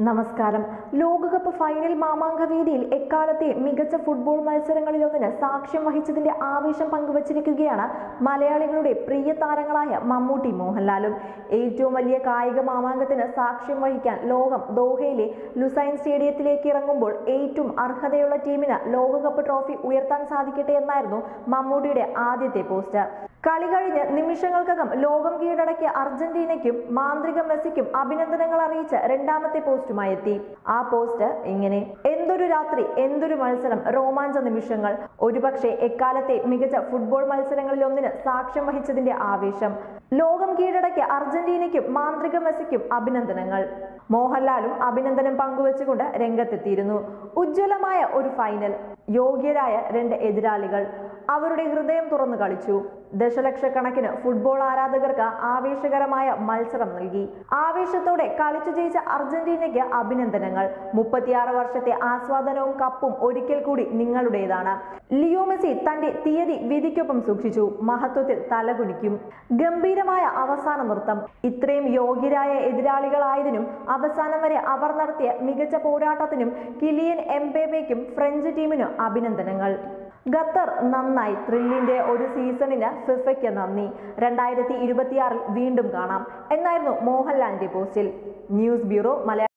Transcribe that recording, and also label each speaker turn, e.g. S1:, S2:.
S1: നമസ്കാരം ലോകകപ്പ് ഫൈനൽ മാമാങ്ക വേദിയിൽ എക്കാലത്തെ മികച്ച ഫുട്ബോൾ മത്സരങ്ങളിലൊന്നിന് സാക്ഷ്യം വഹിച്ചതിന്റെ ആവേശം പങ്കുവച്ചിരിക്കുകയാണ് മലയാളികളുടെ പ്രിയ താരങ്ങളായ മമ്മൂട്ടി മോഹൻലാലും ഏറ്റവും വലിയ കായിക മാമാങ്കത്തിന് സാക്ഷ്യം വഹിക്കാൻ ലോകം ദോഹയിലെ ലുസൈൻ സ്റ്റേഡിയത്തിലേക്ക് ഇറങ്ങുമ്പോൾ ഏറ്റവും അർഹതയുള്ള ടീമിന് ലോകകപ്പ് ട്രോഫി ഉയർത്താൻ സാധിക്കട്ടെ എന്നായിരുന്നു മമ്മൂട്ടിയുടെ ആദ്യത്തെ പോസ്റ്റ് കളി കഴിഞ്ഞ് നിമിഷങ്ങൾക്കകം ലോകം കീഴടക്കിയ അർജന്റീനയ്ക്കും മാന്ത്രിക മെസ്സിക്കും അഭിനന്ദനങ്ങൾ അറിയിച്ച് രണ്ടാമത്തെ പോസ്റ്റുമായി എത്തി ആ പോസ്റ്റ് ഇങ്ങനെ എന്തൊരു രാത്രി എന്തൊരു മത്സരം രോമാഞ്ച നിമിഷങ്ങൾ ഒരുപക്ഷെ എക്കാലത്തെ മികച്ച ഫുട്ബോൾ മത്സരങ്ങളിൽ ഒന്നിന് സാക്ഷ്യം വഹിച്ചതിന്റെ ആവേശം ലോകം കീഴടക്കിയ അർജന്റീനയ്ക്കും മാന്ത്രിക മെസ്സിക്കും അഭിനന്ദനങ്ങൾ മോഹൻലാലും അഭിനന്ദനം പങ്കുവച്ചുകൊണ്ട് രംഗത്തെത്തിയിരുന്നു ഉജ്ജ്വലമായ ഒരു ഫൈനൽ യോഗ്യരായ രണ്ട് എതിരാളികൾ അവരുടെ ഹൃദയം തുറന്നു കളിച്ചു ദശലക്ഷക്കണക്കിന് ഫുട്ബോൾ ആരാധകർക്ക് ആവേശകരമായ മത്സരം നൽകി ആവേശത്തോടെ കളിച്ചു ജയിച്ച അർജന്റീനയ്ക്ക് അഭിനന്ദനങ്ങൾ മുപ്പത്തിയാറ് വർഷത്തെ ആസ്വാദനവും കപ്പും ഒരിക്കൽ കൂടി നിങ്ങളുടേതാണ് ലിയോ മെസ്സി തന്റെ തീയതി വിധിക്കൊപ്പം സൂക്ഷിച്ചു മഹത്വത്തിൽ തലകുനിക്കും ഗംഭീരമായ അവസാന നൃത്തം ഇത്രയും യോഗ്യരായ എതിരാളികളായതിനും അവസാനം വരെ അവർ നടത്തിയ മികച്ച പോരാട്ടത്തിനും കിലിയൻ എംബേബയ്ക്കും ഫ്രഞ്ച് ടീമിനും അഭിനന്ദനങ്ങൾ ഖത്തർ നന്നായി ത്രില്ലിന്റെ ഒരു സീസണിന് ഫിഫയ്ക്ക് നന്ദി രണ്ടായിരത്തി ഇരുപത്തിയാറിൽ വീണ്ടും കാണാം എന്നായിരുന്നു മോഹൻലാലിന്റെ പോസ്റ്റിൽ ന്യൂസ് ബ്യൂറോ മലയാളം